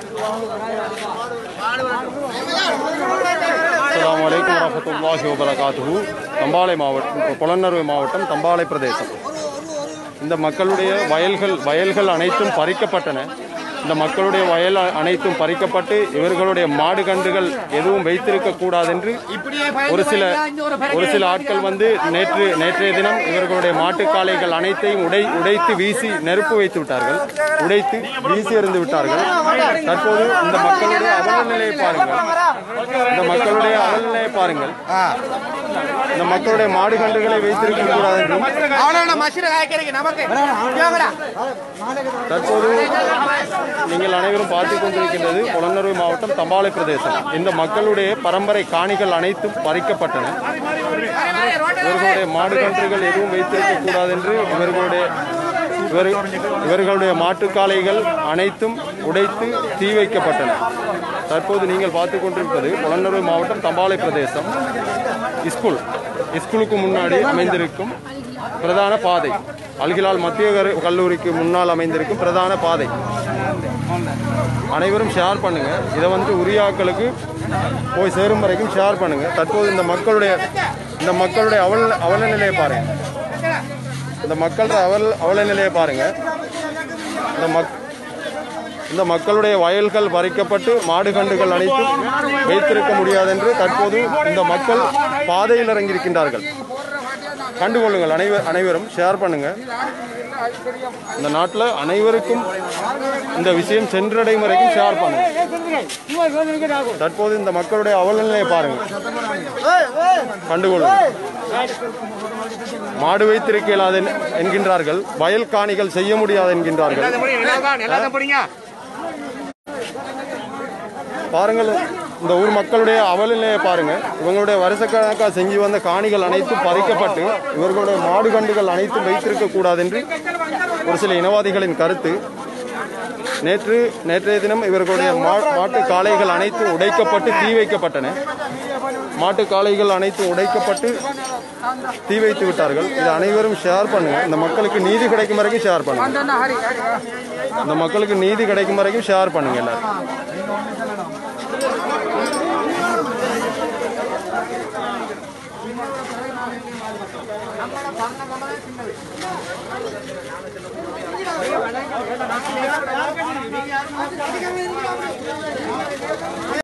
அஸ்ஸலாமு அலைக்கும் வரஹ்மத்துல்லாஹி வபரகாத்துஹு தம்பாலை மாவட்டம் பொலன்னறுவை மாவட்டம் தம்பாலை பிரதேசம் இந்த மக்களுடைய வயல்கள் வயல்கள் அனைத்தும் பறிக்கப்பட்டன இந்த மக்களுடைய வயல் அ- அனைத்தும் பறிக்கப்பட்டு இவர்களுடைய மாடு கன்றுகள் எதுவும் வைத்திருக்க கூடாது என்று ஒரு சில ஒரு சில ஆட்கள் வந்து நேற்று நேற்றைய தினம் இவர்களுடைய மாட்டுக்காளைகள் அனைத்தையும் உடை உடைத்து வீசி நெருப்பு வைத்து விட்டார்கள் உடைத்து வீசி எறிந்து விட்டார்கள் தற்போது இந்த மக்களுடைய அவல நிலையை பாருங்கள் இந்த மக்களுடைய அவல நிலையை பாருங்கள் இந்த மக்களுடைய மாடு கன்றுகளை வைத்திருக்க கூடாது என்றும் அவனோட மசிர காய்கறிக்கு நமக்கு இவங்கடா. தற்போது நீங்கள் அனைவரும் பார்த்து கொண்டிருக்கின்றது பொலன்னறுவை மாவட்டம் தம்பாலை பிரதேசம் இந்த மக்களுடைய பரம்பரை காணிகள் அனைத்தும் பறிக்கப்பட்டன இவர்களுடைய மாடு கன்றுகள் எதுவும் வைத்திருக்க கூடாது என்று இவர்களுடைய இவர் இவர்களுடைய மாட்டுக்காளைகள் அனைத்தும் உடைத்து தீ வைக்கப்பட்டன தற்போது நீங்கள் பார்த்து கொண்டிருப்பது பொலன்னறுவை மாவட்டம் தம்பாலை பிரதேசம் ஸ்கூல் ஸ்கூலுக்கு முன்னாடி அமைந்திருக்கும் பிரதான பாதை அல்கிலால் மத்திய கரு- கல்லூரிக்கு முன்னால் அமைந்திருக்கும் பிரதான பாதை அனைவரும் ஷேர் பண்ணுங்க இதை வந்து உரியாக்களுக்கு போய் சேரும் வரைக்கும் ஷேர் பண்ணுங்க தற்போது இந்த மக்களுடைய இந்த மக்களுடைய அவல அவல நிலையை பாருங்க இந்த மக்களோட அவல் அவல நிலையை பாருங்க இந்த மக் இந்த மக்களுடைய வயல்கள் பறிக்கப்பட்டு மாடு கண்டுகள் அனைத்தும் வைத்திருக்க முடியாது என்று தற்போது இந்த மக்கள் பாதையில் இறங்கியிருக்கின்றார்கள் கண்டுகொள்ளுங்கள் அனைவர் அனைவரும் ஷேர் பண்ணுங்க இந்த நாட்டில் அனைவருக்கும் இந்த விஷயம் சென்றடையும் வரைக்கும் ஷேர் பண்ணுங்க தற்போது இந்த மக்களுடைய அவல நிலையை பாருங்க கண்டுகொள்ளுங்கள் மாடு வைத்திருக்க இயலாது என்- என்கின்றார்கள் வயல் காணிகள் செய்ய முடியாது என்கின்றார்கள் எல்லாத்தையும் பிடிங்க, எல்லாத்தையும் எல்லாத்தையும் பிடிங்க. பாருங்கள் இந்த ஊர் மக்களுடைய அவலநிலையை பாருங்க இவங்களுடைய வருஷக்கணக்காக செஞ்சு வந்த காணிகள் அனைத்தும் பறிக்கப்பட்டு இவர்களுடைய மாடு கண்டுகள் அனைத்தும் வைத்திருக்க கூடாது என்று ஒரு சில இனவாதிகளின் கருத்து நேற்று நேற்றைய தினம் இவர்களுடைய மா- மாட்டு காளைகள் அனைத்தும் உடைக்கப்பட்டு தீ வைக்கப்பட்டன மாட்டு காளைகள் அனைத்தும் உடைக்கப்பட்டு தீ வைத்து விட்டார்கள் இது அனைவரும் ஷேர் பண்ணுங்க இந்த மக்களுக்கு நீதி கிடைக்கும் வரைக்கும் ஷேர் பண்ணுங்க இந்த மக்களுக்கு நீதி கிடைக்கும் வரைக்கும் ஷேர் பண்ணுங்க எல்லாரும்